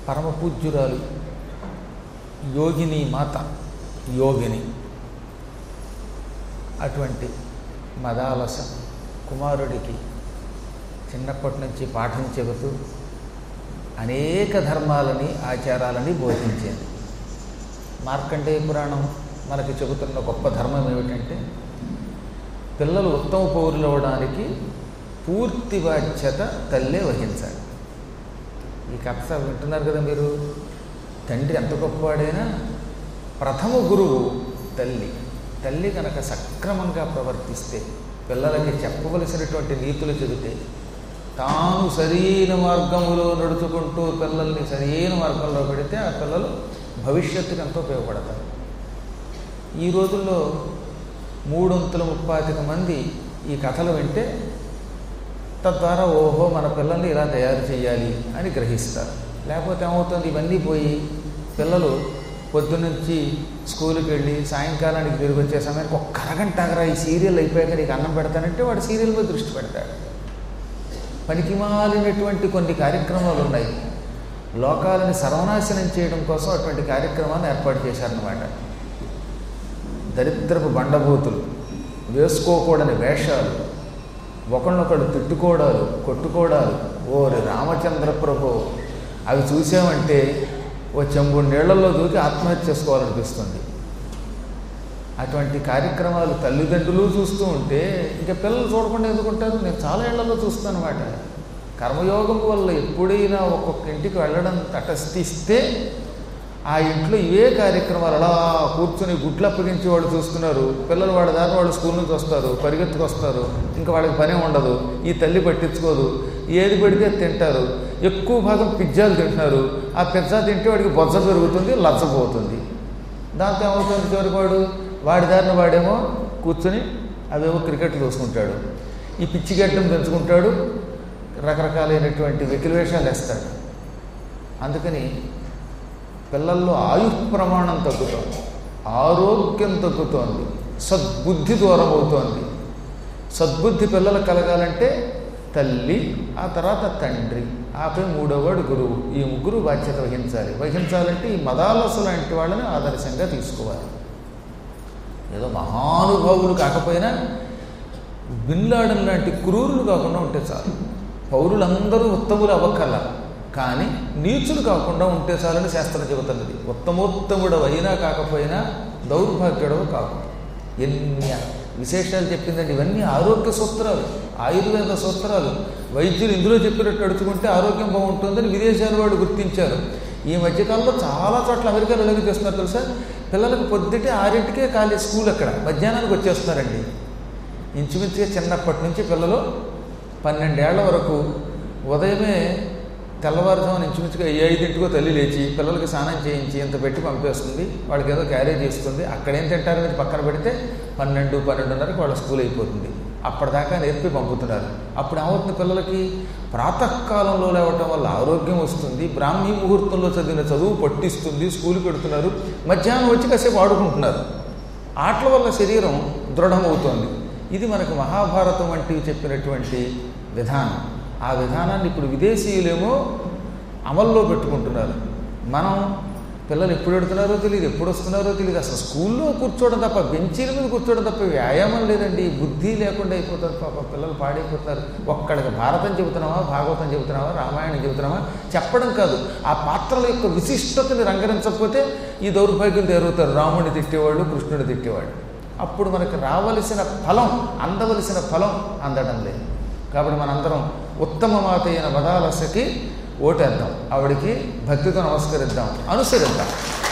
పరమ పూజ్యురాలు యోగిని మాత యోగిని అటువంటి మదాలస కుమారుడికి చిన్నప్పటి నుంచి పాఠం చెబుతూ అనేక ధర్మాలని ఆచారాలని బోధించేది మార్కండేయ పురాణం మనకి చెబుతున్న గొప్ప ధర్మం ఏమిటంటే పిల్లలు ఉత్తమ పౌరులు అవ్వడానికి పూర్తి బాధ్యత తల్లే వహించాలి ఈ కథ వింటున్నారు కదా మీరు తండ్రి ఎంత గొప్పవాడైనా ప్రథమ గురువు తల్లి తల్లి కనుక సక్రమంగా ప్రవర్తిస్తే పిల్లలకి చెప్పవలసినటువంటి నీతులు చెబితే తాను సరైన మార్గంలో నడుచుకుంటూ పిల్లల్ని సరైన మార్గంలో పెడితే ఆ పిల్లలు భవిష్యత్తుకి ఎంతో ఉపయోగపడతారు ఈ రోజుల్లో మూడొంతుల ముప్పాతిక మంది ఈ కథలు వింటే తద్వారా ఓహో మన పిల్లల్ని ఇలా తయారు చేయాలి అని గ్రహిస్తారు లేకపోతే ఏమవుతుంది ఇవన్నీ పోయి పిల్లలు పొద్దునుంచి స్కూల్కి వెళ్ళి సాయంకాలానికి తిరిగి వచ్చే సమయానికి ఒక్క అరగంట ఆగరా ఈ సీరియల్ అయిపోయాక నీకు అన్నం పెడతానంటే వాడు సీరియల్ మీద దృష్టి పెడతాడు పనికిమాలినటువంటి కొన్ని కార్యక్రమాలు ఉన్నాయి లోకాలని సర్వనాశనం చేయడం కోసం అటువంటి కార్యక్రమాన్ని ఏర్పాటు చేశారన్నమాట దరిద్రపు బండబూతులు వేసుకోకూడని వేషాలు ఒకళ్ళొకళ్ళు తిట్టుకోవడాలు కొట్టుకోవడాలు ఓరి రామచంద్ర ప్రభు అవి చూసామంటే ఓ చెంబుడు నీళ్లలో దూకి ఆత్మహత్య చేసుకోవాలనిపిస్తుంది అటువంటి కార్యక్రమాలు తల్లిదండ్రులు చూస్తూ ఉంటే ఇంకా పిల్లలు చూడకుండా ఎందుకుంటారు నేను చాలా ఏళ్లలో చూస్తాను అనమాట కర్మయోగం వల్ల ఎప్పుడైనా ఒక్కొక్క ఇంటికి వెళ్ళడం తటస్థిస్తే ఆ ఇంట్లో ఇవే కార్యక్రమాలు అలా కూర్చొని గుడ్లు అప్పగించి వాళ్ళు చూస్తున్నారు పిల్లలు వాళ్ళ దాకా వాళ్ళు స్కూల్ నుంచి వస్తారు పరిగెత్తుకు వస్తారు ఇంకా వాళ్ళకి పనే ఉండదు ఈ తల్లి పట్టించుకోదు ఏది పెడితే అది తింటారు ఎక్కువ భాగం పిజ్జాలు తింటున్నారు ఆ పిజ్జా తింటే వాడికి బొజ్జ పెరుగుతుంది లచ్చపోతుంది దాంతో ఏమవుతుంది చివరికి వాడు వాడి దారిన వాడేమో కూర్చొని అవేవో క్రికెట్ చూసుకుంటాడు ఈ పిచ్చి గడ్డం పెంచుకుంటాడు రకరకాలైనటువంటి వెకిలి వేషాలు వేస్తాడు అందుకని పిల్లల్లో ఆయు ప్రమాణం తగ్గుతోంది ఆరోగ్యం తగ్గుతోంది సద్బుద్ధి దూరం అవుతోంది సద్బుద్ధి పిల్లలు కలగాలంటే తల్లి ఆ తర్వాత తండ్రి ఆపై మూడోవాడు గురువు ఈ ముగ్గురు బాధ్యత వహించాలి వహించాలంటే ఈ మదాలసు లాంటి వాళ్ళని ఆదర్శంగా తీసుకోవాలి ఏదో మహానుభావులు కాకపోయినా బిన్లాడన్ లాంటి క్రూరులు కాకుండా ఉంటే చాలు పౌరులందరూ ఉత్తములు అవ్వక్కల కానీ నీచులు కాకుండా ఉంటే చాలని శాస్త్రం చెబుతున్నది ఉత్తమోత్తముడు అయినా కాకపోయినా దౌర్భాగ్యుడవు కాకు ఎన్ని విశేషాలు చెప్పిందండి ఇవన్నీ ఆరోగ్య సూత్రాలు ఆయుర్వేద సూత్రాలు వైద్యులు ఇందులో చెప్పినట్టు నడుచుకుంటే ఆరోగ్యం బాగుంటుందని విదేశాల వాళ్ళు గుర్తించారు ఈ మధ్యకాలంలో చాలా చోట్ల అమెరికాలో ఎలాగ చేస్తున్నారు తెలుసా పిల్లలకు పొద్దుటే ఆరింటికే ఖాళీ స్కూల్ అక్కడ మధ్యాహ్నానికి వచ్చేస్తున్నారండి ఇంచుమించుగా చిన్నప్పటి నుంచి పిల్లలు పన్నెండేళ్ల వరకు ఉదయమే తెల్లవారుజామున ఇంచుమించుగా ఏ ఐదింటికో తల్లి లేచి పిల్లలకి స్నానం చేయించి ఇంత పెట్టి పంపేస్తుంది వాళ్ళకి ఏదో క్యారేజ్ ఇస్తుంది అక్కడేం తింటారు మీరు పక్కన పెడితే పన్నెండు పన్నెండున్నరకి వాళ్ళ స్కూల్ అయిపోతుంది అప్పటిదాకా నేర్పి పంపుతున్నారు అప్పుడు ఏమవుతుంది పిల్లలకి ప్రాతకాలంలో లేవటం వల్ల ఆరోగ్యం వస్తుంది బ్రాహ్మీ ముహూర్తంలో చదివిన చదువు పట్టిస్తుంది స్కూల్కి పెడుతున్నారు మధ్యాహ్నం వచ్చి కాసేపు ఆడుకుంటున్నారు ఆటల వల్ల శరీరం దృఢమవుతోంది ఇది మనకు మహాభారతం వంటివి చెప్పినటువంటి విధానం ఆ విధానాన్ని ఇప్పుడు విదేశీయులేమో అమల్లో పెట్టుకుంటున్నారు మనం పిల్లలు ఎప్పుడు పెడుతున్నారో తెలియదు ఎప్పుడు వస్తున్నారో తెలియదు అసలు స్కూల్లో కూర్చోవడం తప్ప బెంచీల మీద కూర్చోవడం తప్ప వ్యాయామం లేదండి బుద్ధి లేకుండా అయిపోతారు పాప పిల్లలు పాడైపోతారు ఒక్కడికి భారతం చెబుతున్నావా భాగవతం చెబుతున్నావా రామాయణం చెబుతున్నావా చెప్పడం కాదు ఆ పాత్రల యొక్క విశిష్టతని రంగరించకపోతే ఈ దౌర్భాగ్యం తేరుతారు రాముడిని తిట్టేవాళ్ళు కృష్ణుడిని తిట్టేవాళ్ళు అప్పుడు మనకు రావలసిన ఫలం అందవలసిన ఫలం అందడం లేదు కాబట్టి మనందరం ఉత్తమ మాత అయిన వదాలసకి ఓటేద్దాం ఆవిడికి భక్తితో నమస్కరిద్దాం అనుసరిద్దాం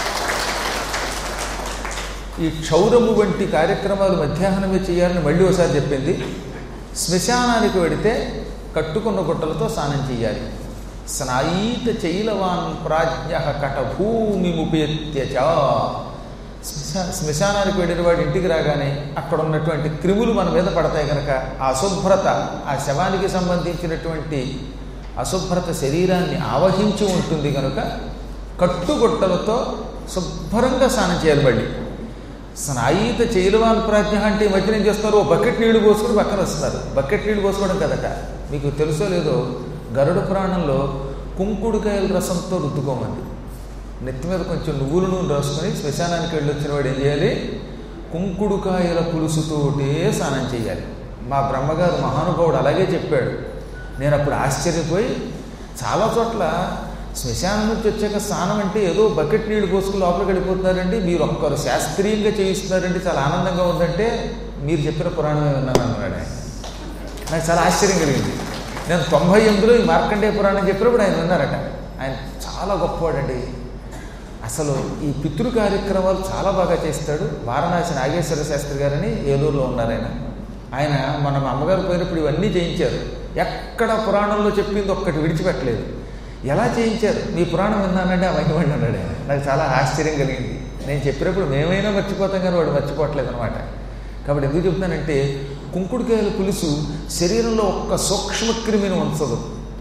ఈ క్షౌరము వంటి కార్యక్రమాలు మధ్యాహ్నమే చేయాలని మళ్ళీ ఒకసారి చెప్పింది శ్మశానానికి వెడితే కట్టుకున్న గుట్టలతో స్నానం చేయాలి స్నాయీత చైలవాన్ ప్రాజ్ఞ కటభూమి ముపేత్యచ శ్మశా శ్మశానానికి వెళ్ళిన వాడి ఇంటికి రాగానే అక్కడ ఉన్నటువంటి క్రిములు మన మీద పడతాయి కనుక ఆ అశుభ్రత ఆ శవానికి సంబంధించినటువంటి అశుభ్రత శరీరాన్ని ఆవహించి ఉంటుంది కనుక కట్టుగొట్టలతో శుభ్రంగా స్నానం చేయాలి మళ్ళీ స్నాయిత చైలవాన్ ప్రాజ్ఞ అంటే ఈ మధ్య ఏం చేస్తారు ఓ బకెట్ నీళ్లు పోసుకుని పక్కన వస్తున్నారు బకెట్ నీళ్లు పోసుకోవడం కదట మీకు తెలుసో లేదో గరుడ పురాణంలో కుంకుడుకాయల రసంతో రుద్దుకోమంది నెత్తి మీద కొంచెం నువ్వుల నూనె రాసుకొని శ్మశానానికి వెళ్ళి వచ్చిన వాడు ఏం చేయాలి కుంకుడుకాయల పులుసుతోటే స్నానం చేయాలి మా బ్రహ్మగారు మహానుభావుడు అలాగే చెప్పాడు నేను అప్పుడు ఆశ్చర్యపోయి చాలా చోట్ల శ్మశానం నుంచి వచ్చాక స్నానం అంటే ఏదో బకెట్ నీళ్లు పోసుకుని లోపలికి వెళ్ళిపోతున్నారండి మీరు ఒక్కరు శాస్త్రీయంగా చేయిస్తున్నారండి చాలా ఆనందంగా ఉందంటే మీరు చెప్పిన పురాణమే విన్నాను అన్నాడు ఆయన నాకు చాలా ఆశ్చర్యం కలిగింది నేను తొంభై ఎనిమిదిలో ఈ మార్కండేయ పురాణం చెప్పినప్పుడు ఆయన విన్నారట ఆయన చాలా గొప్పవాడండి అసలు ఈ పితృ కార్యక్రమాలు చాలా బాగా చేస్తాడు వారణాసి నాగేశ్వర శాస్త్రి గారని ఏలూరులో ఉన్నారు ఆయన ఆయన మన అమ్మగారు పోయినప్పుడు ఇవన్నీ చేయించారు ఎక్కడ పురాణంలో చెప్పింది ఒక్కటి విడిచిపెట్టలేదు ఎలా చేయించారు మీ పురాణం విన్నానంటే ఆ మహిమండి అన్నాడు ఆయన నాకు చాలా ఆశ్చర్యం కలిగింది నేను చెప్పినప్పుడు మేమైనా మర్చిపోతాం కానీ వాడు మర్చిపోవట్లేదు అనమాట కాబట్టి ఎందుకు చెప్తానంటే కుంకుడుకాయల పులుసు శరీరంలో ఒక్క సూక్ష్మక్రిమిని ఉంచదు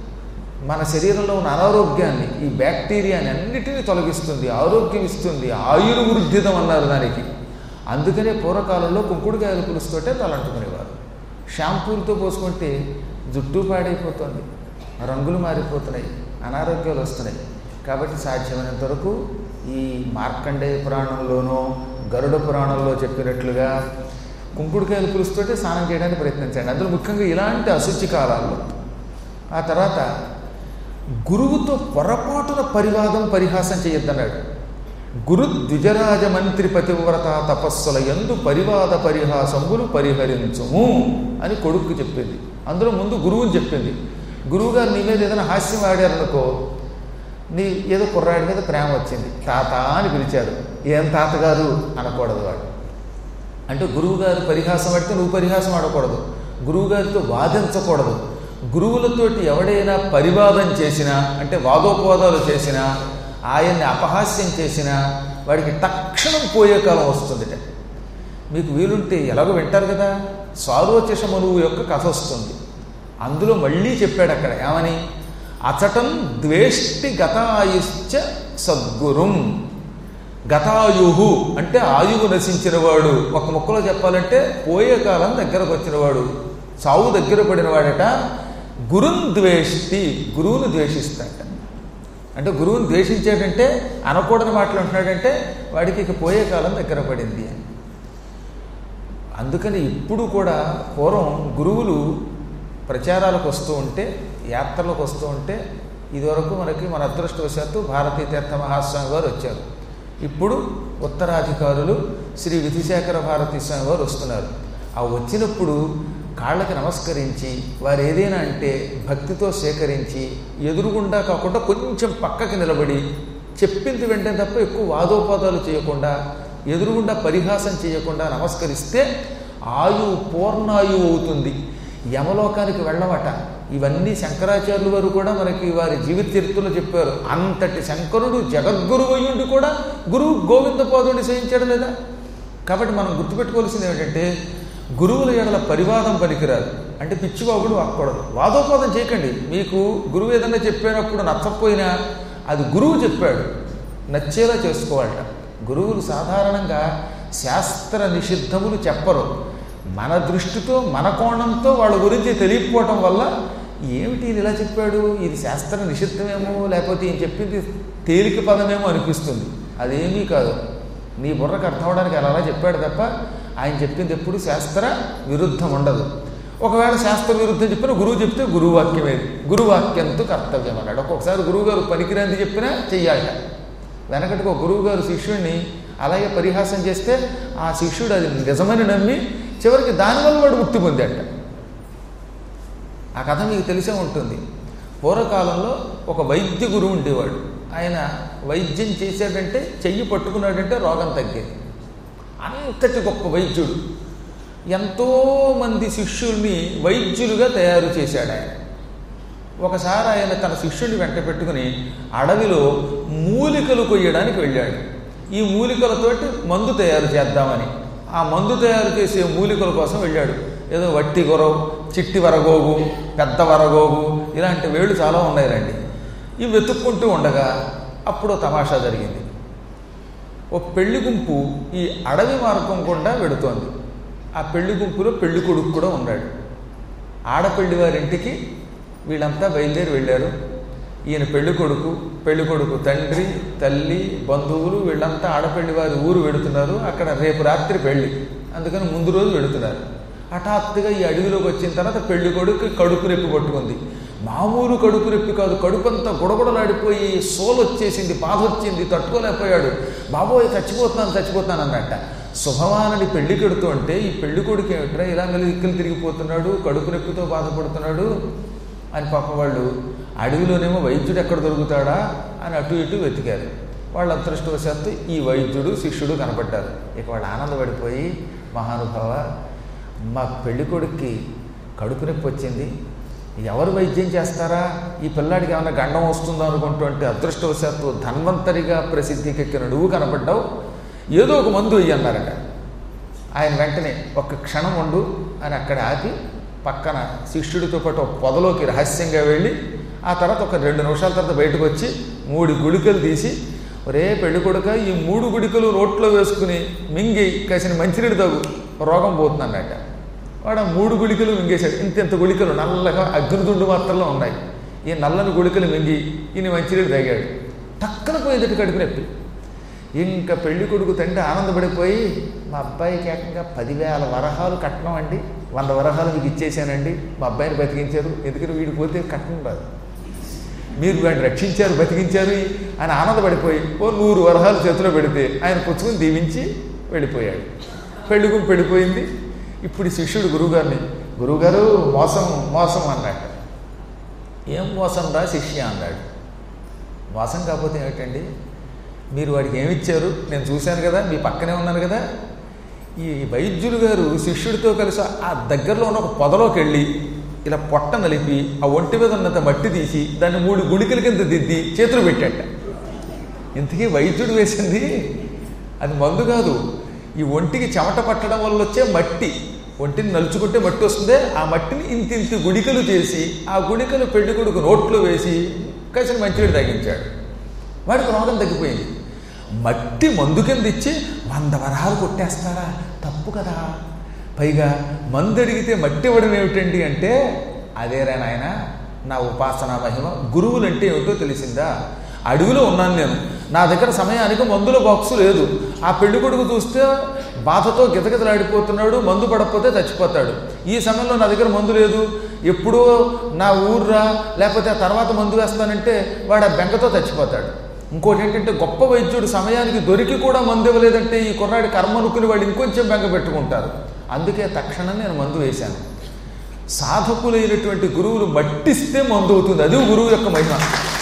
మన శరీరంలో ఉన్న అనారోగ్యాన్ని ఈ బ్యాక్టీరియాని అన్నిటినీ తొలగిస్తుంది ఆరోగ్యం ఇస్తుంది ఆయుర్వృద్ధితం అన్నారు దానికి అందుకనే పూర్వకాలంలో కుంకుడుకాయల పులుసుతోటే తలంటుకునేవారు షాంపూలతో పోసుకుంటే జుట్టు పాడైపోతుంది రంగులు మారిపోతున్నాయి అనారోగ్యాలు వస్తున్నాయి కాబట్టి సాధ్యమైనంత వరకు ఈ మార్కండేయ పురాణంలోనో గరుడ పురాణంలో చెప్పినట్లుగా కుంకుడుకాయల పులుసుతోటే స్నానం చేయడానికి ప్రయత్నించండి అందులో ముఖ్యంగా ఇలాంటి అశుచి కాలాల్లో ఆ తర్వాత గురువుతో పొరపాటున పరివాదం పరిహాసం చేయొద్దన్నాడు గురు ద్విజరాజ మంత్రి పతివ్రత తపస్సుల ఎందు పరివాద పరిహాసములు పరిహరించుము అని కొడుకు చెప్పింది అందులో ముందు గురువుని చెప్పింది గురువుగారు నీ మీద ఏదైనా హాస్యం ఆడారనుకో నీ ఏదో కుర్రాడి మీద ప్రేమ వచ్చింది తాత అని పిలిచారు ఏం తాతగారు అనకూడదు వాడు అంటే గురువుగారు పరిహాసం ఆడితే నువ్వు పరిహాసం ఆడకూడదు గురువుగారితో వాదించకూడదు గురువులతోటి ఎవడైనా పరివాదం చేసినా అంటే వాదోపవాదాలు చేసినా ఆయన్ని అపహాస్యం చేసినా వాడికి తక్షణం పోయే కాలం వస్తుందిట మీకు వీలుంటే ఎలాగో వింటారు కదా స్వారోచష మనువు యొక్క కథ వస్తుంది అందులో మళ్ళీ చెప్పాడు అక్కడ ఏమని అచటం ద్వేష్టి గతాయుశ్చ సద్గురుం గతాయుహు అంటే ఆయువు నశించినవాడు ఒక ముక్కలో చెప్పాలంటే పోయే కాలం దగ్గరకు వచ్చినవాడు చావు దగ్గర పడినవాడట గురున్ ద్వేష్టి గురువును ద్వేషిస్తాడట అంటే గురువుని ద్వేషించాడంటే అనకూడని మాటలు అంటున్నాడంటే వాడికి ఇక పోయే కాలం దగ్గర పడింది అని అందుకని ఇప్పుడు కూడా పూర్వం గురువులు ప్రచారాలకు వస్తూ ఉంటే యాత్రలకు వస్తూ ఉంటే ఇదివరకు మనకి మన అదృష్టవశాత్తు భారతీ తీర్థ మహాస్వామి వారు వచ్చారు ఇప్పుడు ఉత్తరాధికారులు శ్రీ విధిశేఖర భారతీ స్వామి వారు వస్తున్నారు ఆ వచ్చినప్పుడు కాళ్ళకి నమస్కరించి వారు ఏదైనా అంటే భక్తితో సేకరించి ఎదురుగుండా కాకుండా కొంచెం పక్కకి నిలబడి చెప్పింది వెంటనే తప్ప ఎక్కువ వాదోపాదాలు చేయకుండా ఎదురుగుండా పరిహాసం చేయకుండా నమస్కరిస్తే ఆయువు పూర్ణాయువు అవుతుంది యమలోకానికి వెళ్ళమట ఇవన్నీ శంకరాచార్యుల వారు కూడా మనకి వారి జీవిత చరిత్రలో చెప్పారు అంతటి శంకరుడు జగద్గురువు అయ్యుండి కూడా గురువు గోవిందపాదుని సేవించాడు లేదా కాబట్టి మనం గుర్తుపెట్టుకోవాల్సింది ఏమిటంటే గురువుల ఎడల పరివాదం పనికిరాదు అంటే పిచ్చివాగుడు వాక్కూడదు వాదోపాదం చేయకండి మీకు గురువు ఏదన్నా చెప్పినప్పుడు నచ్చకపోయినా అది గురువు చెప్పాడు నచ్చేలా చేసుకోవాలట గురువులు సాధారణంగా శాస్త్ర నిషిద్ధములు చెప్పరు మన దృష్టితో మన కోణంతో వాళ్ళ గురించి తెలియకపోవటం వల్ల ఏమిటి ఇది ఇలా చెప్పాడు ఇది శాస్త్ర నిషిద్ధమేమో లేకపోతే ఈయన చెప్పింది తేలిక పదమేమో అనిపిస్తుంది అదేమీ కాదు నీ బుర్రకు అర్థం అవడానికి అలా అలా చెప్పాడు తప్ప ఆయన చెప్పింది ఎప్పుడు శాస్త్ర విరుద్ధం ఉండదు ఒకవేళ శాస్త్ర విరుద్ధం చెప్పిన గురువు చెప్తే గురువాక్యమేది గురువాక్యంతో కర్తవ్యం అన్నాడు ఒక్కొక్కసారి గురువు గారు పనికిరాంది చెప్పినా చెయ్యాలట వెనకటికి ఒక గురువు గారు శిష్యుడిని అలాగే పరిహాసం చేస్తే ఆ శిష్యుడు అది నిజమని నమ్మి చివరికి దానివల్ల వాడు ముక్తి పొందాట ఆ కథ మీకు తెలిసే ఉంటుంది పూర్వకాలంలో ఒక వైద్య గురువు ఉండేవాడు ఆయన వైద్యం చేశాడంటే చెయ్యి పట్టుకున్నాడంటే రోగం తగ్గేది అంతటి గొప్ప వైద్యుడు ఎంతోమంది శిష్యుల్ని వైద్యులుగా తయారు చేశాడు ఆయన ఒకసారి ఆయన తన శిష్యుడిని వెంట పెట్టుకుని అడవిలో మూలికలు కొయ్యడానికి వెళ్ళాడు ఈ మూలికలతోటి మందు తయారు చేద్దామని ఆ మందు తయారు చేసే మూలికల కోసం వెళ్ళాడు ఏదో వట్టి గొరవ చిట్టి వరగోగు పెద్ద వరగోగు ఇలాంటి వేళ్ళు చాలా ఉన్నాయి రండి ఇవి వెతుక్కుంటూ ఉండగా అప్పుడు తమాషా జరిగింది ఓ పెళ్లి గుంపు ఈ అడవి మార్గం గుండా వెడుతోంది ఆ పెళ్లి గుంపులో పెళ్లి కొడుకు కూడా ఉన్నాడు ఆడపెళ్లి వారింటికి వీళ్ళంతా బయలుదేరి వెళ్ళారు ఈయన పెళ్లి కొడుకు పెళ్లి కొడుకు తండ్రి తల్లి బంధువులు వీళ్ళంతా ఆడపెళ్లి వారి ఊరు వెడుతున్నారు అక్కడ రేపు రాత్రి పెళ్లి అందుకని ముందు రోజు వెడుతున్నారు హఠాత్తుగా ఈ అడవిలోకి వచ్చిన తర్వాత పెళ్లి కొడుకు కడుపు రెప్పి పట్టుకుంది మామూలు కడుపు రెప్పి కాదు కడుపు అంతా గుడగుడలాడిపోయి సోలు వచ్చేసింది బాధ వచ్చింది తట్టుకోలేకపోయాడు బాబోయ్ చచ్చిపోతున్నాను చచ్చిపోతున్నాను అన్నట్ట శుభవానని పెళ్లి కడుతూ అంటే ఈ పెళ్లి కొడుకు ఏమిట్రా ఇలా మెలికలు తిరిగిపోతున్నాడు కడుపు నొప్పితో బాధపడుతున్నాడు అని పాప వాళ్ళు అడవిలోనేమో వైద్యుడు ఎక్కడ దొరుకుతాడా అని అటు ఇటు వెతికారు వాళ్ళ అదృష్టవశాత్తు ఈ వైద్యుడు శిష్యుడు కనపడ్డారు ఇక వాళ్ళు ఆనందపడిపోయి మహానుభావ మా పెళ్లి కొడుక్కి కడుపు నొప్పి వచ్చింది ఎవరు వైద్యం చేస్తారా ఈ పిల్లాడికి ఏమైనా గండం వస్తుందో అనుకుంటుంటే అదృష్టవశాత్తు ధన్వంతరిగా ప్రసిద్ధికెక్కిన నువ్వు కనపడ్డావు ఏదో ఒక మందు వెయ్యి అన్నారట ఆయన వెంటనే ఒక్క క్షణం ఉండు అని అక్కడ ఆపి పక్కన శిష్యుడితో పాటు ఒక పొదలోకి రహస్యంగా వెళ్ళి ఆ తర్వాత ఒక రెండు నిమిషాల తర్వాత బయటకు వచ్చి మూడు గుళికలు తీసి ఒరే పెళ్లి కొడుక ఈ మూడు గుడికలు రోట్లో వేసుకుని మింగి కాసిన మంచినీడు తాగు రోగం పోతుందన్నట్ట వాడు ఆ మూడు గుళికలు మింగేశాడు ఇంత ఇంత గుళికలు నల్లగా అగ్నిదుండు మాత్రలో ఉన్నాయి ఈ నల్లని గుళికలు మింగి ఈయన మంచినీడు తాగాడు టక్కన పోయేదట్టు కడుపు నొప్పి ఇంకా పెళ్లి కొడుకు తండ్రి ఆనందపడిపోయి మా అబ్బాయికి ఏకంగా పదివేల వరహాలు కట్నం అండి వంద వరహాలు మీకు ఇచ్చేసానండి మా అబ్బాయిని బతికించారు ఎందుకంటే వీడికి పోతే కట్నం రాదు మీరు వాడిని రక్షించారు బతికించారు అని ఆనందపడిపోయి ఓ నూరు వరహాలు చేతిలో పెడితే ఆయన పుచ్చుకుని దీవించి వెళ్ళిపోయాడు పెళ్లికు పెళ్ళిపోయింది ఇప్పుడు ఈ శిష్యుడు గురువుగారిని గురువుగారు మోసం మోసం అన్నాడు ఏం మోసం రా శిష్య అన్నాడు మోసం కాకపోతే ఏమిటండి మీరు వాడికి ఏమిచ్చారు నేను చూశాను కదా మీ పక్కనే ఉన్నాను కదా ఈ వైద్యులు గారు శిష్యుడితో కలిసి ఆ దగ్గరలో ఉన్న ఒక పొదలోకి వెళ్ళి ఇలా పొట్ట నలిపి ఆ ఒంటి మీద ఉన్నంత మట్టి తీసి దాన్ని మూడు గుళికల కింద దిద్ది చేతులు పెట్టాట ఇంతకీ వైద్యుడు వేసింది అది మందు కాదు ఈ ఒంటికి చెమట పట్టడం వల్ల వచ్చే మట్టి ఒంటిని నలుచుకుంటే మట్టి వస్తుందే ఆ మట్టిని ఇంత ఇంత గుడికలు చేసి ఆ గుడికలు పెళ్లి కొడుకు నోట్లో వేసి కాసిన మంచినీడు తగ్గించాడు వాడికి రోగం తగ్గిపోయింది మట్టి మందు కింద ఇచ్చి వంద వరహాలు కొట్టేస్తారా తప్పు కదా పైగా మందు అడిగితే మట్టి ఇవ్వడం ఏమిటండి అంటే అదేరా నాయన నా ఉపాసనా మహిమ గురువులు అంటే ఏమిటో తెలిసిందా అడవిలో ఉన్నాను నేను నా దగ్గర సమయానికి మందుల బాక్సు లేదు ఆ పెళ్లి కొడుకు చూస్తే బాధతో గితగితలాడిపోతున్నాడు మందు పడకపోతే చచ్చిపోతాడు ఈ సమయంలో నా దగ్గర మందు లేదు ఎప్పుడో నా ఊర్రా లేకపోతే ఆ తర్వాత మందు వేస్తానంటే వాడు ఆ బెంగతో చచ్చిపోతాడు ఇంకోటి ఏంటంటే గొప్ప వైద్యుడు సమయానికి దొరికి కూడా మందు ఇవ్వలేదంటే ఈ కుర్రాడి కర్మ అనుకుని వాళ్ళు ఇంకొంచెం బెంగ పెట్టుకుంటారు అందుకే తక్షణం నేను మందు వేశాను సాధకులైనటువంటి గురువులు మట్టిస్తే మందు అవుతుంది అది గురువు యొక్క మహిమ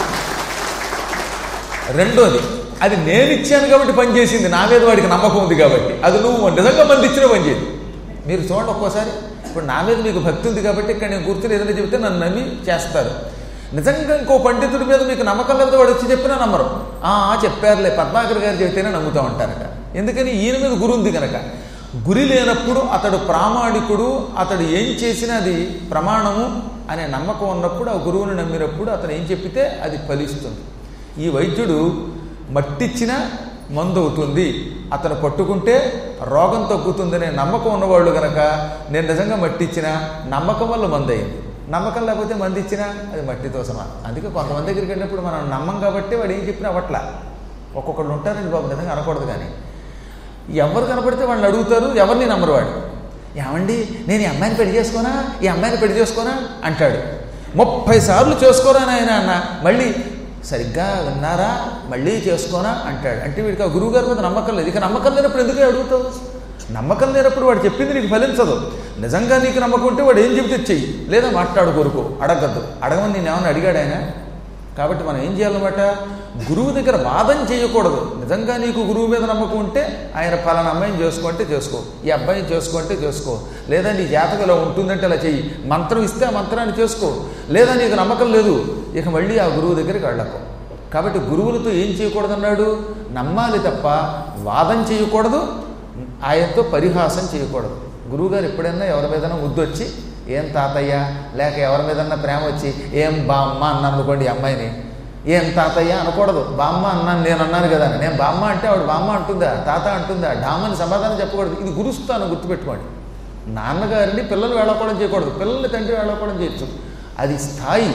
రెండోది అది నేను ఇచ్చాను కాబట్టి పనిచేసింది నా మీద వాడికి నమ్మకం ఉంది కాబట్టి అది నువ్వు నిజంగా మంది ఇచ్చిన పనిచేది మీరు చూడండి ఒక్కోసారి ఇప్పుడు నా మీద మీకు భక్తి ఉంది కాబట్టి ఇక్కడ నేను గుర్తులు ఏదైనా చెబితే నన్ను నమ్మి చేస్తారు నిజంగా ఇంకో పండితుడి మీద మీకు నమ్మకం లేకపోతే వాడు వచ్చి చెప్పినా నమ్మరు ఆ ఆ, చెప్పారులే పద్మాకర్ గారు చెబితేనే నమ్ముతూ ఉంటారట ఎందుకని ఈయన మీద గురి ఉంది కనుక గురి లేనప్పుడు అతడు ప్రామాణికుడు అతడు ఏం చేసినా అది ప్రమాణము అనే నమ్మకం ఉన్నప్పుడు ఆ గురువుని నమ్మినప్పుడు అతను ఏం చెప్పితే అది ఫలిస్తుంది ఈ వైద్యుడు మట్టిచ్చిన మందు అవుతుంది అతను పట్టుకుంటే రోగం తగ్గుతుందనే నమ్మకం ఉన్నవాళ్ళు గనక నేను నిజంగా మట్టిచ్చిన నమ్మకం వల్ల మందు అయింది నమ్మకం లేకపోతే మంది ఇచ్చినా అది మట్టితో సమానం అందుకే కొంతమంది దగ్గరికి వెళ్ళినప్పుడు మనం నమ్మం కాబట్టి వాడు ఏం చెప్పినా అవట్లా ఒక్కొక్కళ్ళు ఉంటారండి బాబు నిజంగా అనకూడదు కానీ ఎవరు కనపడితే వాళ్ళని అడుగుతారు ఎవరిని నమ్మరు వాడు ఏమండి నేను ఈ అమ్మాయిని పెళ్లి చేసుకోనా ఈ అమ్మాయిని పెళ్లి చేసుకోనా అంటాడు ముప్పై సార్లు చేసుకోరా నాయన అన్న మళ్ళీ సరిగ్గా విన్నారా మళ్ళీ చేసుకోనా అంటాడు అంటే వీడికి ఆ గురువు గారి మీద నమ్మకం లేదు ఇక నమ్మకం లేనప్పుడు ఎందుకు అడుగుతావు నమ్మకం లేనప్పుడు వాడు చెప్పింది నీకు ఫలించదు నిజంగా నీకు నమ్మకం ఉంటే వాడు ఏం చెబితే చెయ్యి లేదా మాట్లాడు కోరుకో అడగద్దు అడగమని నేను ఏమన్నా అడిగాడు ఆయన కాబట్టి మనం ఏం చేయాలన్నమాట గురువు దగ్గర వాదం చేయకూడదు నిజంగా నీకు గురువు మీద నమ్మకం ఉంటే ఆయన పలానా అమ్మాయిని చేసుకుంటే చేసుకో ఈ అబ్బాయిని చేసుకుంటే చేసుకో లేదా నీ జాతకం ఇలా ఉంటుందంటే అలా చెయ్యి మంత్రం ఇస్తే ఆ మంత్రాన్ని చేసుకో లేదా నీకు నమ్మకం లేదు ఇక మళ్ళీ ఆ గురువు దగ్గరికి వెళ్ళకు కాబట్టి గురువులతో ఏం చేయకూడదన్నాడు నమ్మాలి తప్ప వాదం చేయకూడదు ఆయనతో పరిహాసం చేయకూడదు గురువుగారు ఎప్పుడైనా ఎవరి మీదైనా ముద్దొచ్చి ఏం తాతయ్య లేక ఎవరి మీదన్నా ప్రేమ వచ్చి ఏం బామ్మ అన్నాను అనుకోండి ఈ అమ్మాయిని ఏం తాతయ్య అనకూడదు బామ్మ అన్నాను నేను అన్నాను కదా అని. నేను బామ్మ అంటే ఆవిడ బామ్మ అంటుందా తాత అంటుందా డామని సమాధానం చెప్పకూడదు ఇది గురుస్థానం గుర్తుపెట్టుకోండి నాన్నగారిని పిల్లలు వేళకోవడం చేయకూడదు పిల్లల్ని తండ్రి వేళకోవడం చేయొచ్చు అది స్థాయి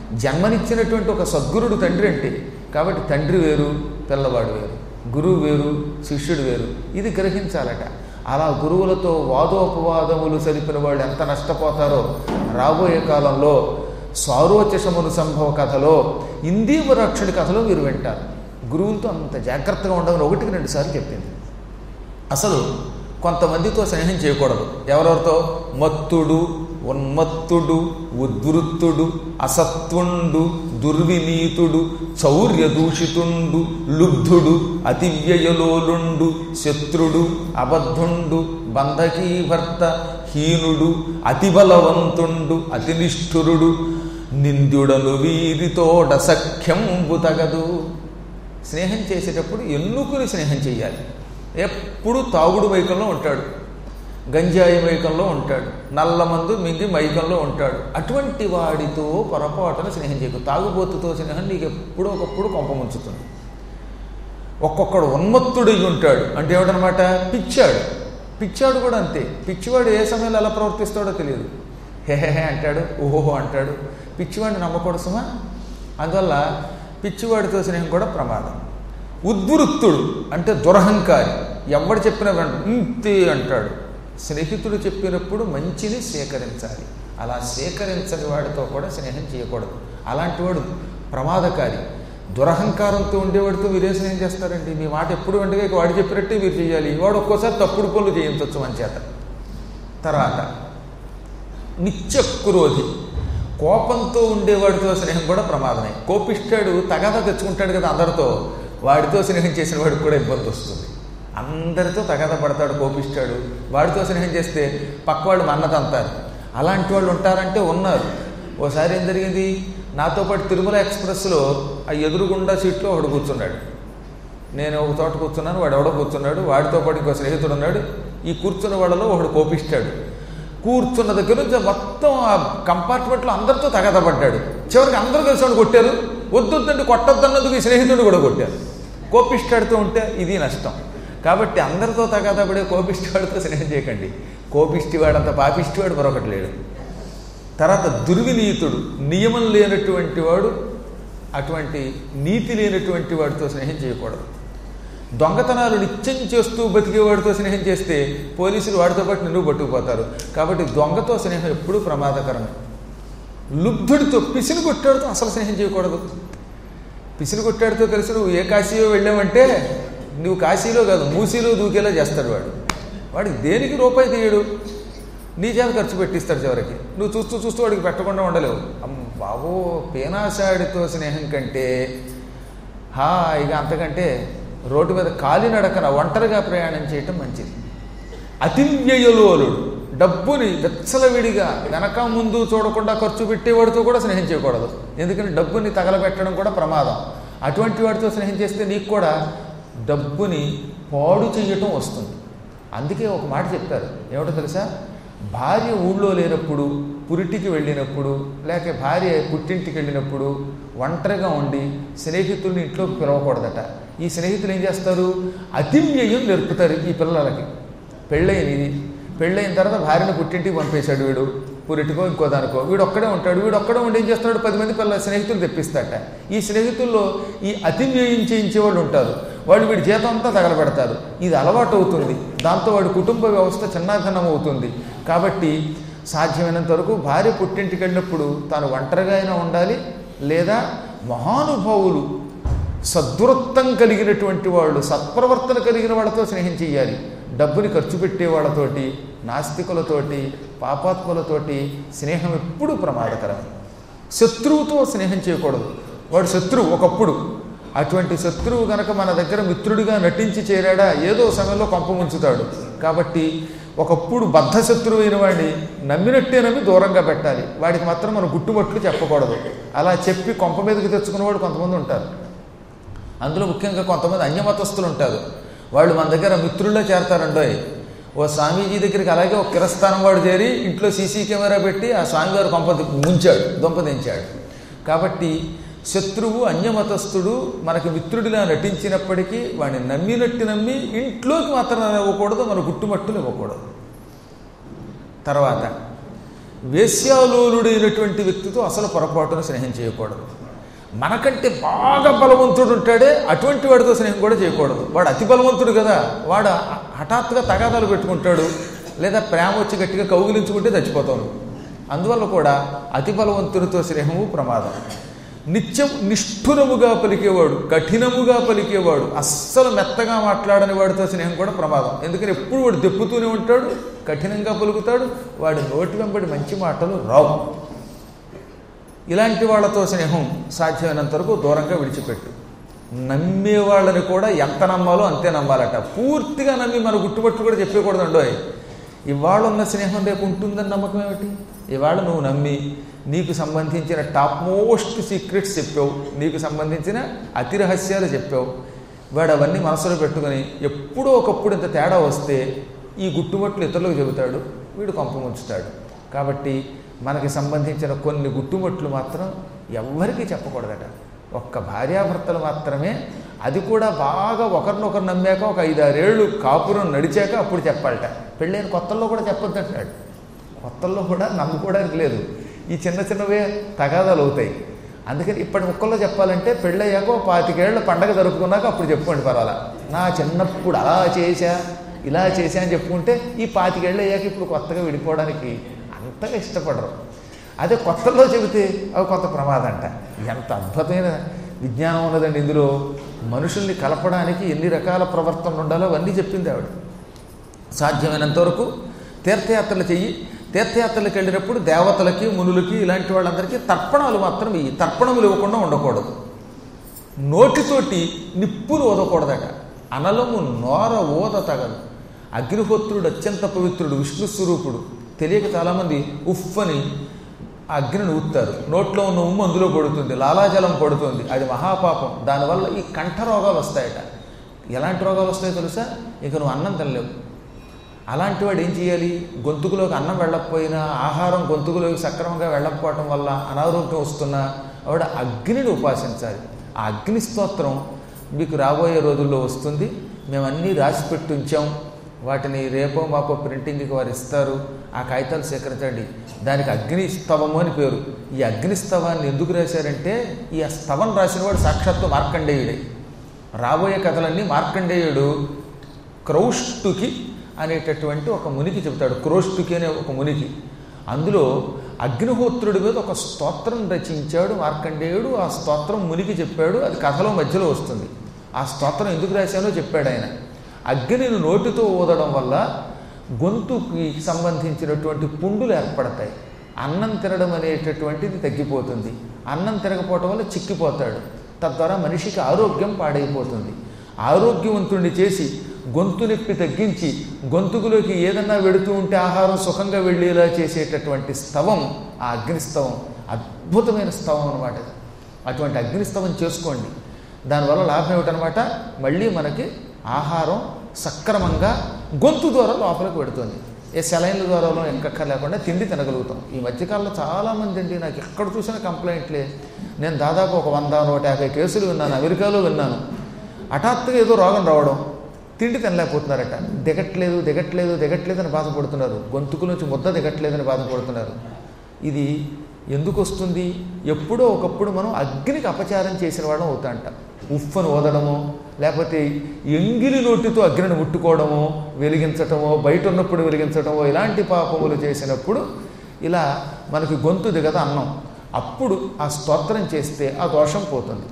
జన్మనిచ్చినటువంటి ఒక సద్గురుడు తండ్రి అంటే కాబట్టి తండ్రి వేరు పిల్లవాడు వేరు గురువు వేరు శిష్యుడు వేరు ఇది గ్రహించాలట అలా గురువులతో వాదోపవాదములు సరిపిన వాళ్ళు ఎంత నష్టపోతారో రాబోయే కాలంలో సారోచషమును సంభవ కథలో ఇందీవరాక్షుడి కథలో మీరు వింటారు గురువులతో అంత జాగ్రత్తగా ఉండమని ఒకటికి రెండు సార్లు చెప్పింది అసలు కొంతమందితో స్నేహం చేయకూడదు ఎవరెవరితో మత్తుడు ఉన్మత్తుడు ఉద్వృత్తుడు అసత్వుండు దుర్వినీతుడు చౌర్యదూషితుండు లుబ్ధుడు అతివ్యయలోలుండు శత్రుడు అబద్ధుండు బంధకీభర్త హీనుడు అతిబలవంతుండు అతినిష్ఠురుడు నింద్యుడను వీరితోడ సఖ్యంబు తగదు స్నేహం చేసేటప్పుడు ఎన్నుకుని స్నేహం చేయాలి ఎప్పుడు తాగుడు మైకంలో ఉంటాడు గంజాయి మైకంలో ఉంటాడు నల్లమందు మింగి మైకంలో ఉంటాడు అటువంటి వాడితో పొరపాటున స్నేహం చేయకు తాగుబోతుతో స్నేహం నీకు ఎప్పుడో ఒకప్పుడు కొంప ముంచుతుంది ఒక్కొక్కడు ఉన్మత్తుడై ఉంటాడు అంటే ఏమిటనమాట పిచ్చాడు పిచ్చాడు కూడా అంతే పిచ్చివాడు ఏ సమయంలో ఎలా ప్రవర్తిస్తాడో తెలియదు హెహెహే అంటాడు ఓహోహో అంటాడు పిచ్చివాడిని నమ్మకూడదు సుమా అందువల్ల పిచ్చివాడితో స్నేహం కూడా ప్రమాదం ఉద్వృత్తుడు అంటే దురహంకారి ఎవడు చెప్పినా వెంట ఇంతే అంటాడు స్నేహితుడు చెప్పినప్పుడు మంచిని సేకరించాలి అలా సేకరించని వాడితో కూడా స్నేహం చేయకూడదు అలాంటి వాడు ప్రమాదకారి దురహంకారంతో ఉండేవాడితో మీరే స్నేహం చేస్తారండి మీ మాట ఎప్పుడు వెంటనే ఇక వాడు చెప్పినట్టే మీరు చేయాలి వాడు ఒక్కోసారి తప్పుడు పనులు చేయించవచ్చు మన చేత తర్వాత నిత్యక్రోధి కోపంతో ఉండేవాడితో స్నేహం కూడా ప్రమాదమే కోపిష్టాడు తగాదా తెచ్చుకుంటాడు కదా అందరితో వాడితో స్నేహం చేసిన వాడికి కూడా ఇబ్బంది వస్తుంది అందరితో తగాదా పడతాడు కోపిష్టాడు వాడితో స్నేహం చేస్తే పక్కవాడు మన్నతంతారు అలాంటి వాళ్ళు ఉంటారంటే ఉన్నారు ఓసారి ఏం జరిగింది నాతో పాటు తిరుమల ఎక్స్ప్రెస్లో ఆ ఎదురుగుండా సీట్లో ఒకడు కూర్చున్నాడు నేను ఒక చోట కూర్చున్నాను వాడు ఎవడో కూర్చున్నాడు వాడితో పాటు ఇంకో స్నేహితుడు ఉన్నాడు ఈ కూర్చున్న వాళ్ళలో ఒకడు కోపిస్తాడు కూర్చున్న దగ్గర నుంచి మొత్తం ఆ కంపార్ట్మెంట్లో అందరితో తగదపడ్డాడు చివరికి అందరూ కలిసి వాడు కొట్టారు వద్దొద్దంటే కొట్టొద్దన్నందుకు ఈ స్నేహితుడు కూడా కొట్టారు కోపిష్టాడుతూ ఉంటే ఇది నష్టం కాబట్టి అందరితో తగాదపడే కోపిష్టివాడితో స్నేహం చేయకండి కోపిష్టివాడంత పాపిష్టివాడు మరొకటి లేడు తర్వాత దుర్వినీతుడు నియమం లేనటువంటి వాడు అటువంటి నీతి లేనటువంటి వాడితో స్నేహం చేయకూడదు దొంగతనాలు నిత్యం చేస్తూ బతికేవాడితో స్నేహం చేస్తే పోలీసులు వాడితో పాటు నిన్ను పట్టుకుపోతారు కాబట్టి దొంగతో స్నేహం ఎప్పుడూ ప్రమాదకరమే లుబ్ధుడితో పిసిని కొట్టాడుతో అసలు స్నేహం చేయకూడదు పిసిని కొట్టాడుతో కలిసి నువ్వు ఏ కాశీలో వెళ్ళావంటే నువ్వు కాశీలో కాదు మూసీలో దూకేలా చేస్తాడు వాడు వాడికి దేనికి రూపాయి తీయడు నీ చేత ఖర్చు పెట్టిస్తాడు చివరికి నువ్వు చూస్తూ చూస్తూ వాడికి పెట్టకుండా ఉండలేవు అమ్మ బాబో పేనాశాడితో స్నేహం కంటే హాయిగా అంతకంటే రోడ్డు మీద కాలినడకన ఒంటరిగా ప్రయాణం చేయటం మంచిది అతివ్యయలోలుడు డబ్బుని విచ్చలవిడిగా వెనక ముందు చూడకుండా ఖర్చు పెట్టేవాడితో కూడా స్నేహం చేయకూడదు ఎందుకంటే డబ్బుని తగలబెట్టడం కూడా ప్రమాదం అటువంటి వాడితో స్నేహం చేస్తే నీకు కూడా డబ్బుని పాడు చేయటం వస్తుంది అందుకే ఒక మాట చెప్పారు ఏమిటో తెలుసా భార్య ఊళ్ళో లేనప్పుడు పురిటికి వెళ్ళినప్పుడు లేక భార్య పుట్టింటికి వెళ్ళినప్పుడు ఒంటరిగా ఉండి స్నేహితుల్ని ఇంట్లోకి పిలవకూడదట ఈ స్నేహితులు ఏం చేస్తారు అతివ్యయం నేర్పుతారు ఈ పిల్లలకి పెళ్ళైనది పెళ్ళైన తర్వాత భార్యను పుట్టింటికి పంపేశాడు వీడు పురిటికో ఇంకో దానికో వీడు ఒక్కడే ఉంటాడు వీడు ఒక్కడే ఉండి ఏం చేస్తున్నాడు పది మంది పిల్లల స్నేహితులు తెప్పిస్తాట ఈ స్నేహితుల్లో ఈ అతివ్యయం చేయించే వాళ్ళు ఉంటారు వాళ్ళు వీడి జీతం అంతా తగలబెడతారు ఇది అలవాటు అవుతుంది దాంతో వాడి కుటుంబ వ్యవస్థ చిన్నాభిన్నం అవుతుంది కాబట్టి సాధ్యమైనంత వరకు భార్య పుట్టింటికి వెళ్ళినప్పుడు తాను ఒంటరిగా అయినా ఉండాలి లేదా మహానుభావులు సద్వృత్తం కలిగినటువంటి వాళ్ళు సత్ప్రవర్తన కలిగిన వాళ్ళతో స్నేహం చేయాలి డబ్బుని ఖర్చు పెట్టే వాళ్ళతోటి నాస్తికులతోటి పాపాత్ములతోటి స్నేహం ఎప్పుడూ ప్రమాదకరం శత్రువుతో స్నేహం చేయకూడదు వాడు శత్రువు ఒకప్పుడు అటువంటి శత్రువు గనక మన దగ్గర మిత్రుడిగా నటించి చేరాడా ఏదో సమయంలో కొంప ముంచుతాడు కాబట్టి ఒకప్పుడు బద్ధ శత్రువు అయిన వాడిని నమ్మినట్టే నమ్మి దూరంగా పెట్టాలి వాడికి మాత్రం మనం గుట్టుబట్లు చెప్పకూడదు అలా చెప్పి కొంప మీదకి తెచ్చుకున్నవాడు కొంతమంది ఉంటారు అందులో ముఖ్యంగా కొంతమంది అన్యమతస్తులు ఉంటారు వాళ్ళు మన దగ్గర మిత్రుల్లో చేరతారండోయ్ ఓ స్వామీజీ దగ్గరికి అలాగే ఒక కిరస్థానం వాడు చేరి ఇంట్లో సీసీ కెమెరా పెట్టి ఆ స్వామివారు కొంప ముంచాడు దొంపదించాడు కాబట్టి శత్రువు అన్యమతస్థుడు మనకి మిత్రుడిలా నటించినప్పటికీ వాడిని నమ్మినట్టు నమ్మి ఇంట్లోకి మాత్రం ఇవ్వకూడదు మన గుట్టుమట్టులు ఇవ్వకూడదు తర్వాత వేశ్యాలోలుడైనటువంటి వ్యక్తితో అసలు పొరపాటున స్నేహం చేయకూడదు మనకంటే బాగా బలవంతుడు ఉంటాడే అటువంటి వాడితో స్నేహం కూడా చేయకూడదు వాడు అతి బలవంతుడు కదా వాడు హఠాత్తుగా తగాదాలు పెట్టుకుంటాడు లేదా ప్రేమ వచ్చి గట్టిగా కౌగిలించుకుంటే చచ్చిపోతాను అందువల్ల కూడా అతి బలవంతుడితో స్నేహము ప్రమాదం నిత్యం నిష్ఠురముగా పలికేవాడు కఠినముగా పలికేవాడు అస్సలు మెత్తగా మాట్లాడని వాడితో స్నేహం కూడా ప్రమాదం ఎందుకని ఎప్పుడు వాడు దెప్పుతూనే ఉంటాడు కఠినంగా పలుకుతాడు వాడి నోటి వెంబడి మంచి మాటలు రావు ఇలాంటి వాళ్ళతో స్నేహం సాధ్యమైనంత వరకు దూరంగా విడిచిపెట్టు నమ్మే వాళ్ళని కూడా ఎంత నమ్మాలో అంతే నమ్మాలట పూర్తిగా నమ్మి మన గుట్టుబట్టు కూడా చెప్పకూడదండో ఇవాళ ఉన్న స్నేహం రేపు ఉంటుందని నమ్మకం ఏమిటి ఇవాళ నువ్వు నమ్మి నీకు సంబంధించిన టాప్ మోస్ట్ సీక్రెట్స్ చెప్పావు నీకు సంబంధించిన అతి రహస్యాలు చెప్పావు వాడు అవన్నీ మనసులో పెట్టుకొని ఎప్పుడో ఒకప్పుడు ఇంత తేడా వస్తే ఈ గుట్టుమట్లు ఇతరులకు చెబుతాడు వీడు కొంప ముంచుతాడు కాబట్టి మనకి సంబంధించిన కొన్ని గుట్టుమట్లు మాత్రం ఎవ్వరికీ చెప్పకూడదట ఒక్క భార్యాభర్తలు మాత్రమే అది కూడా బాగా ఒకరినొకరు నమ్మాక ఒక ఐదారేళ్ళు కాపురం నడిచాక అప్పుడు చెప్పాలట పెళ్ళైన కొత్తల్లో కూడా చెప్పొద్దంటాడు కొత్తల్లో కూడా నమ్ముకోవడానికి లేదు ఈ చిన్న చిన్నవే తగాదాలు అవుతాయి అందుకని ఇప్పటి ముక్కల్లో చెప్పాలంటే పెళ్ళయ్యాక ఓ పాతికేళ్ల పండగ జరుపుకున్నాక అప్పుడు చెప్పుకోండి పర్వాలా నా చిన్నప్పుడు అలా చేశా ఇలా చేశా అని చెప్పుకుంటే ఈ పాతికేళ్ళు అయ్యాక ఇప్పుడు కొత్తగా విడిపోవడానికి అంతగా ఇష్టపడరు అదే కొత్తలో చెబితే అవి కొత్త ప్రమాదం అంట ఎంత అద్భుతమైన విజ్ఞానం ఉన్నదండి ఇందులో మనుషుల్ని కలపడానికి ఎన్ని రకాల ప్రవర్తనలు ఉండాలో అవన్నీ చెప్పింది ఆవిడ సాధ్యమైనంత వరకు తీర్థయాత్రలు చెయ్యి తీర్థయాత్రలకు వెళ్ళినప్పుడు దేవతలకి మునులకి ఇలాంటి వాళ్ళందరికీ తర్పణాలు మాత్రం ఇవి తర్పణములు ఇవ్వకుండా ఉండకూడదు నోటితోటి నిప్పులు ఓదకూడదట అనలము నోర ఓద తగదు అగ్నిహోత్రుడు అత్యంత పవిత్రుడు విష్ణు స్వరూపుడు తెలియక చాలామంది ఉఫ్ అని ఆ అగ్నిని ఊత్తారు నోట్లో ఉన్న ఉమ్ము అందులో పడుతుంది లాలాజలం పడుతుంది అది మహాపాపం దానివల్ల ఈ కంఠ రోగాలు వస్తాయట ఎలాంటి రోగాలు వస్తాయో తెలుసా ఇక నువ్వు అన్నం తినలేవు అలాంటి వాడు ఏం చేయాలి గొంతుకులోకి అన్నం వెళ్ళకపోయినా ఆహారం గొంతుకులోకి సక్రమంగా వెళ్ళకపోవటం వల్ల అనారోగ్యం వస్తున్నా ఆవిడ అగ్నిని ఉపాసించాలి ఆ అగ్ని స్తోత్రం మీకు రాబోయే రోజుల్లో వస్తుంది మేము అన్నీ రాసి పెట్టి ఉంచాం వాటిని రేపో మాపో ప్రింటింగ్కి వారు ఇస్తారు ఆ కాగితాలు సేకరించండి దానికి అగ్ని స్తవము అని పేరు ఈ అగ్ని స్తవాన్ని ఎందుకు రాశారంటే ఈ స్తవం రాసిన వాడు సాక్షాత్తు మార్కండేయుడే రాబోయే కథలన్నీ మార్కండేయుడు క్రౌష్టుకి అనేటటువంటి ఒక మునికి చెబుతాడు క్రోష్టుకి అనే ఒక మునికి అందులో అగ్నిహోత్రుడి మీద ఒక స్తోత్రం రచించాడు మార్కండేయుడు ఆ స్తోత్రం మునికి చెప్పాడు అది కథలో మధ్యలో వస్తుంది ఆ స్తోత్రం ఎందుకు రాశానో చెప్పాడు ఆయన అగ్నిని నోటితో ఊదడం వల్ల గొంతుకి సంబంధించినటువంటి పుండులు ఏర్పడతాయి అన్నం తినడం అనేటటువంటిది తగ్గిపోతుంది అన్నం తినకపోవటం వల్ల చిక్కిపోతాడు తద్వారా మనిషికి ఆరోగ్యం పాడైపోతుంది ఆరోగ్యవంతుణ్ణి చేసి గొంతు నొప్పి తగ్గించి గొంతుకులోకి ఏదన్నా వెడుతూ ఉంటే ఆహారం సుఖంగా వెళ్ళేలా చేసేటటువంటి స్తవం ఆ అగ్నిస్తవం అద్భుతమైన స్తవం అనమాట అటువంటి అగ్నిస్తవం చేసుకోండి దానివల్ల లాభం ఏమిటనమాట మళ్ళీ మనకి ఆహారం సక్రమంగా గొంతు ద్వారా లోపలికి పెడుతుంది ఏ సెలైన్ల ద్వారాలో ఎక్కక్క లేకుండా తిండి తినగలుగుతాం ఈ మధ్యకాలంలో చాలామంది అండి నాకు ఎక్కడ చూసినా కంప్లైంట్లే నేను దాదాపు ఒక వంద నూట యాభై కేసులు విన్నాను అమెరికాలో విన్నాను హఠాత్తుగా ఏదో రోగం రావడం తిండి తినలేకపోతున్నారట దిగట్లేదు దిగట్లేదు దిగట్లేదు అని బాధపడుతున్నారు గొంతుకు నుంచి ముద్ద దిగట్లేదని బాధపడుతున్నారు ఇది ఎందుకు వస్తుంది ఎప్పుడో ఒకప్పుడు మనం అగ్నికి అపచారం చేసిన వాళ్ళం అవుతాంట ఉఫ్ఫను ఓదడము లేకపోతే ఎంగిలి నోటితో అగ్నిని ముట్టుకోవడమో వెలిగించటమో బయట ఉన్నప్పుడు వెలిగించటమో ఇలాంటి పాపములు చేసినప్పుడు ఇలా మనకి గొంతు దిగద అన్నం అప్పుడు ఆ స్తోత్రం చేస్తే ఆ దోషం పోతుంది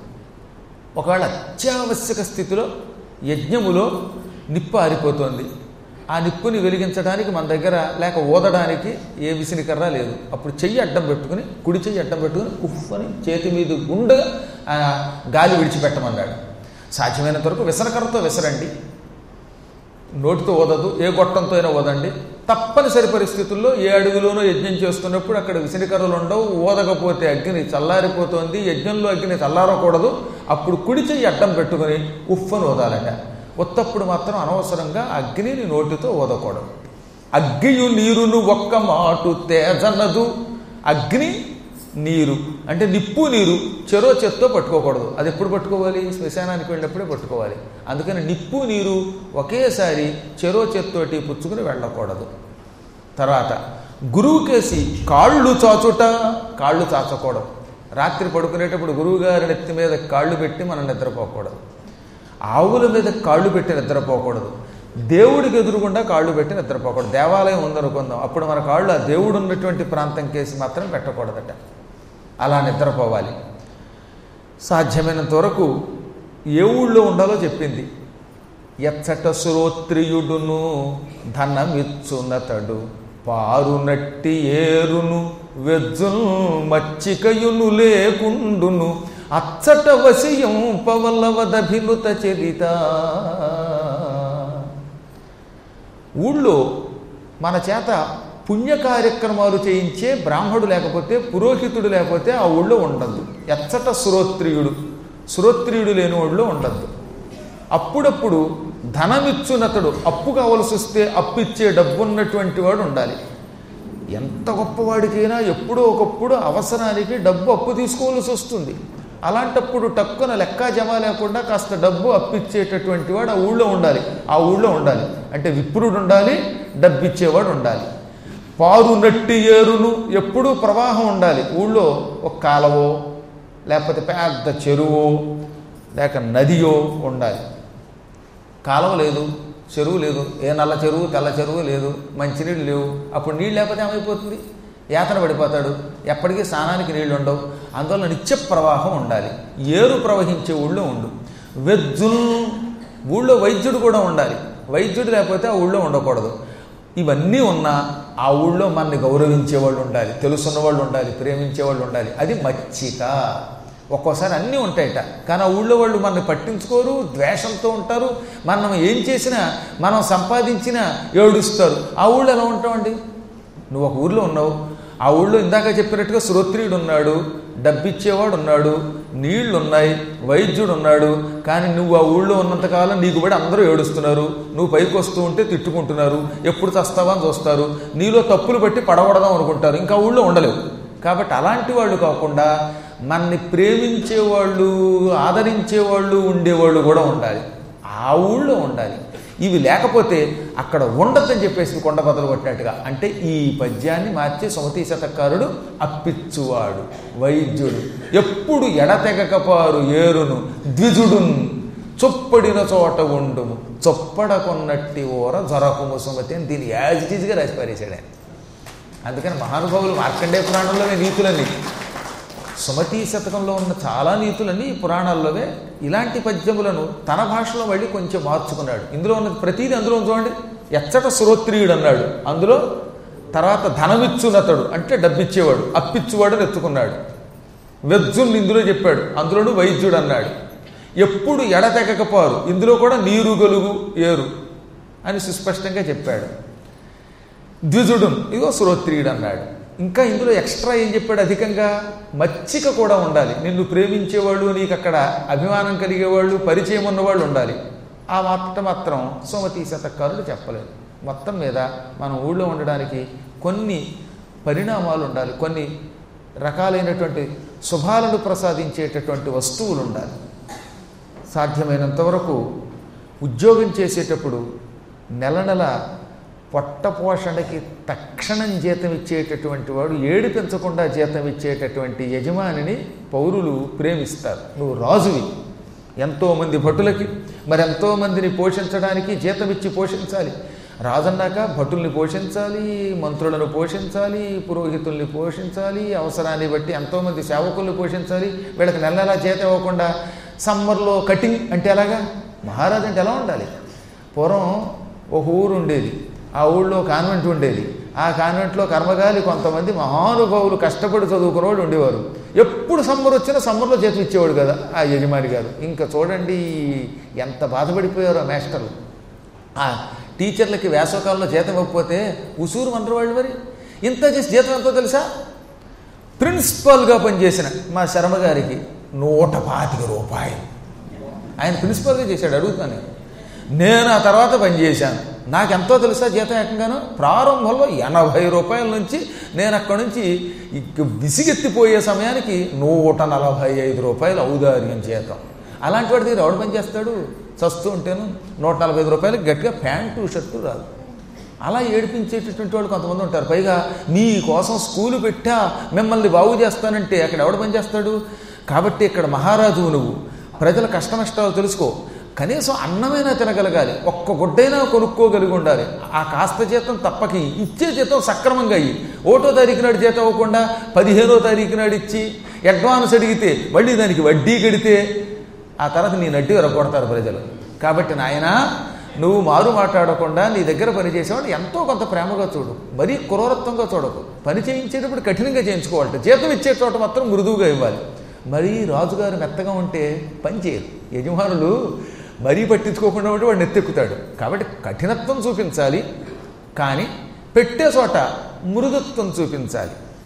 ఒకవేళ అత్యావశ్యక స్థితిలో యజ్ఞములో నిప్పు ఆరిపోతుంది ఆ నిప్పుని వెలిగించడానికి మన దగ్గర లేక ఊదడానికి ఏ విసినికర్ర లేదు అప్పుడు చెయ్యి అడ్డం పెట్టుకుని కుడి చెయ్యి అడ్డం పెట్టుకుని ఉఫ్ అని చేతి మీద గుండెగా ఆ గాలి విడిచిపెట్టమన్నాడు సాధ్యమైనంత వరకు విసనకర్రతో విసరండి నోటితో ఓదదు ఏ గొట్టంతో అయినా ఓదండి తప్పనిసరి పరిస్థితుల్లో ఏ అడుగులోనో యజ్ఞం చేస్తున్నప్పుడు అక్కడ విసినికర్రలు ఉండవు ఓదకపోతే అగ్ని చల్లారిపోతుంది యజ్ఞంలో అగ్ని చల్లారకూడదు అప్పుడు కుడి చెయ్యి అడ్డం పెట్టుకుని ఉఫ్ఫను ఓదాలట ఉత్తప్పుడు మాత్రం అనవసరంగా అగ్నిని నోటితో ఓదకూడదు అగ్గియు నీరును ఒక్క మాటు తేజనదు అగ్ని నీరు అంటే నిప్పు నీరు చెరో చెత్తో పట్టుకోకూడదు అది ఎప్పుడు పట్టుకోవాలి శ్మశానానికి వెళ్ళినప్పుడే పట్టుకోవాలి అందుకని నిప్పు నీరు ఒకేసారి చెరో చెత్తోటి పుచ్చుకుని వెళ్ళకూడదు తర్వాత గురువుకేసి కాళ్ళు చాచుట కాళ్ళు చాచకూడదు రాత్రి పడుకునేటప్పుడు గురువుగారి నెత్తి మీద కాళ్ళు పెట్టి మనం నిద్రపోకూడదు ఆవుల మీద కాళ్ళు పెట్టి నిద్రపోకూడదు దేవుడికి ఎదురుగుండా కాళ్ళు పెట్టి నిద్రపోకూడదు దేవాలయం ఉందనుకుందాం అప్పుడు మన కాళ్ళు ఆ దేవుడు ఉన్నటువంటి ప్రాంతం కేసి మాత్రం పెట్టకూడదట అలా నిద్రపోవాలి సాధ్యమైనంత వరకు ఏ ఊళ్ళో ఉండాలో చెప్పింది ఎచ్చట శ్రోత్రియుడును ధనమిచ్చునతడు పారునట్టి ఏరును వెజ్జును మచ్చికయును లేకుండును అచ్చట వసియం పవలవదభినుత చరిత ఊళ్ళో మన చేత పుణ్య కార్యక్రమాలు చేయించే బ్రాహ్మడు లేకపోతే పురోహితుడు లేకపోతే ఆ ఊళ్ళో ఉండద్దు ఎచ్చట శ్రోత్రియుడు శ్రోత్రియుడు లేని ఊళ్ళో ఉండద్దు అప్పుడప్పుడు ధనమిచ్చునతడు అప్పు కావలసి వస్తే అప్పిచ్చే డబ్బున్నటువంటి వాడు ఉండాలి ఎంత గొప్పవాడికైనా ఎప్పుడో ఒకప్పుడు అవసరానికి డబ్బు అప్పు తీసుకోవాల్సి వస్తుంది అలాంటప్పుడు టక్కున లెక్క జమ లేకుండా కాస్త డబ్బు అప్పిచ్చేటటువంటి వాడు ఆ ఊళ్ళో ఉండాలి ఆ ఊళ్ళో ఉండాలి అంటే విప్రుడు ఉండాలి డబ్బు ఇచ్చేవాడు ఉండాలి పారు నట్టి ఏరును ఎప్పుడూ ప్రవాహం ఉండాలి ఊళ్ళో ఒక కాలవో లేకపోతే పెద్ద చెరువో లేక నదియో ఉండాలి కాలువ లేదు చెరువు లేదు ఏ నల్ల చెరువు తెల్ల చెరువు లేదు మంచినీళ్ళు లేవు అప్పుడు నీళ్ళు లేకపోతే ఏమైపోతుంది యాతన పడిపోతాడు ఎప్పటికీ స్నానానికి నీళ్ళు ఉండవు అందువల్ల నిత్య ప్రవాహం ఉండాలి ఏరు ప్రవహించే ఊళ్ళో ఉండు వెజ్జుల్ ఊళ్ళో వైద్యుడు కూడా ఉండాలి వైద్యుడు లేకపోతే ఆ ఊళ్ళో ఉండకూడదు ఇవన్నీ ఉన్నా ఆ ఊళ్ళో మనని గౌరవించే వాళ్ళు ఉండాలి తెలుసున్న వాళ్ళు ఉండాలి ప్రేమించే వాళ్ళు ఉండాలి అది మచ్చిక ఒక్కోసారి అన్నీ ఉంటాయట కానీ ఆ ఊళ్ళో వాళ్ళు మనల్ని పట్టించుకోరు ద్వేషంతో ఉంటారు మనం ఏం చేసినా మనం సంపాదించినా ఏడుస్తారు ఆ ఊళ్ళో ఎలా ఉంటామండి నువ్వు ఒక ఊర్లో ఉన్నావు ఆ ఊళ్ళో ఇందాక చెప్పినట్టుగా శ్రోత్రియుడు ఉన్నాడు డబ్బిచ్చేవాడు ఉన్నాడు నీళ్లు ఉన్నాయి వైద్యుడు ఉన్నాడు కానీ నువ్వు ఆ ఊళ్ళో ఉన్నంతకాలం నీకు కూడా అందరూ ఏడుస్తున్నారు నువ్వు పైకి వస్తూ ఉంటే తిట్టుకుంటున్నారు ఎప్పుడు చస్తావా అని చూస్తారు నీలో తప్పులు బట్టి పడగొడదాం అనుకుంటారు ఇంకా ఊళ్ళో ఉండలేవు కాబట్టి అలాంటి వాళ్ళు కాకుండా మనని ప్రేమించేవాళ్ళు ఆదరించేవాళ్ళు ఉండేవాళ్ళు కూడా ఉండాలి ఆ ఊళ్ళో ఉండాలి ఇవి లేకపోతే అక్కడ ఉండదని చెప్పేసి కొండ బదులు కొట్టినట్టుగా అంటే ఈ పద్యాన్ని మార్చి సుమతి శతకారుడు అప్పిచ్చువాడు వైద్యుడు ఎప్పుడు ఎడతెగకపారు ఏరును ద్విజుడున్ చొప్పడిన చోట ఉండుము చొప్పడకొన్నట్టి ఓర జొరకుము సుమతి అని దీన్ని యాజ్ ఇట్ ఈజ్గా రాసి పారేశాడు ఆయన అందుకని మహానుభావులు మార్కండే పురాణంలోనే నీతులన్నీ సుమతీ శతకంలో ఉన్న చాలా నీతులన్నీ ఈ పురాణాల్లోవే ఇలాంటి పద్యములను తన భాషలో మళ్ళీ కొంచెం మార్చుకున్నాడు ఇందులో ఉన్న ప్రతీది అందులో చూడండి ఎచ్చట శ్రోత్రియుడు అన్నాడు అందులో తర్వాత ధనమిచ్చునతడు అంటే డబ్బిచ్చేవాడు అప్పిచ్చువాడు ఎత్తుకున్నాడు వెజ్జుని ఇందులో చెప్పాడు అందులోను వైద్యుడు అన్నాడు ఎప్పుడు ఎడతెగకపోరు ఇందులో కూడా నీరు గలుగు ఏరు అని సుస్పష్టంగా చెప్పాడు ద్విజుడు ఇగో శ్రోత్రియుడు అన్నాడు ఇంకా ఇందులో ఎక్స్ట్రా ఏం చెప్పాడు అధికంగా మచ్చిక కూడా ఉండాలి నిన్ను ప్రేమించేవాళ్ళు నీకు అక్కడ అభిమానం కలిగేవాళ్ళు పరిచయం ఉన్నవాళ్ళు ఉండాలి ఆ మాట మాత్రం సుమతి శతకారులు చెప్పలేదు మొత్తం మీద మనం ఊళ్ళో ఉండడానికి కొన్ని పరిణామాలు ఉండాలి కొన్ని రకాలైనటువంటి శుభాలను ప్రసాదించేటటువంటి వస్తువులు ఉండాలి సాధ్యమైనంత వరకు ఉద్యోగం చేసేటప్పుడు నెల నెల పొట్ట పోషణకి తక్షణం జీతం ఇచ్చేటటువంటి వాడు ఏడిపించకుండా జీతం ఇచ్చేటటువంటి యజమానిని పౌరులు ప్రేమిస్తారు నువ్వు రాజువి ఎంతోమంది భటులకి మరి ఎంతోమందిని పోషించడానికి జీతం ఇచ్చి పోషించాలి రాజన్నాక భటుల్ని పోషించాలి మంత్రులను పోషించాలి పురోహితుల్ని పోషించాలి అవసరాన్ని బట్టి ఎంతోమంది సేవకుల్ని పోషించాలి వీళ్ళకి నెల నెలా జీతం ఇవ్వకుండా సమ్మర్లో కటింగ్ అంటే ఎలాగా మహారాజు అంటే ఎలా ఉండాలి పూర్వం ఒక ఊరు ఉండేది ఆ ఊళ్ళో కాన్వెంట్ ఉండేది ఆ కాన్వెంట్లో కర్మగాలి కొంతమంది మహానుభావులు కష్టపడి చదువుకునే వాళ్ళు ఉండేవారు ఎప్పుడు సమ్మర్ వచ్చినా సమ్మర్లో చేతులు ఇచ్చేవాడు కదా ఆ యజమాని గారు ఇంకా చూడండి ఎంత బాధపడిపోయారో మేస్టర్లు ఆ టీచర్లకి వేసవకాలంలో జీతం ఇవ్వకపోతే ఉసూరు మంటారు వాళ్ళు మరి ఇంత చేసి జీతం ఎంతో తెలుసా ప్రిన్సిపాల్గా పనిచేసిన మా శర్మ గారికి నూట పాతిక రూపాయలు ఆయన ప్రిన్సిపాల్గా చేశాడు అడుగుతాను నేను ఆ తర్వాత పనిచేశాను నాకెంతో తెలుసా జీతం ఏకంగాను ప్రారంభంలో ఎనభై రూపాయల నుంచి నేను అక్కడి నుంచి ఇక విసిగెత్తిపోయే సమయానికి నూట నలభై ఐదు రూపాయలు ఔదార్యం జీతం అలాంటి వాడి దగ్గర ఎవడు పని చేస్తాడు చస్తూ ఉంటేను నూట నలభై ఐదు రూపాయలు గట్టిగా ప్యాంటు షర్టు రాదు అలా ఏడిపించేటటువంటి వాళ్ళు కొంతమంది ఉంటారు పైగా మీ కోసం స్కూలు పెట్టా మిమ్మల్ని బాగు చేస్తానంటే అక్కడ ఎవడు పని చేస్తాడు కాబట్టి ఇక్కడ మహారాజు నువ్వు ప్రజల కష్ట నష్టాలు తెలుసుకో కనీసం అన్నమైనా తినగలగాలి ఒక్క గుడ్డైనా కొనుక్కోగలిగి ఉండాలి ఆ కాస్త జీతం తప్పకి ఇచ్చే జీతం సక్రమంగా అయ్యి ఒకటో తారీఖు నాడు జీతం అవ్వకుండా పదిహేనో తారీఖు నాడు ఇచ్చి అడ్వాన్స్ అడిగితే మళ్ళీ దానికి వడ్డీ కడితే ఆ తర్వాత నీ నడ్డి ఎరగొడతారు ప్రజలు కాబట్టి నాయనా నువ్వు మారు మాట్లాడకుండా నీ దగ్గర పని చేసేవాడు ఎంతో కొంత ప్రేమగా చూడు మరీ క్రూరత్వంగా చూడకు పని చేయించేటప్పుడు కఠినంగా చేయించుకోవాలట జీతం ఇచ్చే చోట మాత్రం మృదువుగా ఇవ్వాలి మరీ రాజుగారు మెత్తగా ఉంటే పని చేయరు యజమానులు మరీ పట్టించుకోకుండా ఉంటే వాడు నెత్తెక్కుతాడు కాబట్టి కఠినత్వం చూపించాలి కానీ పెట్టే చోట మృదుత్వం చూపించాలి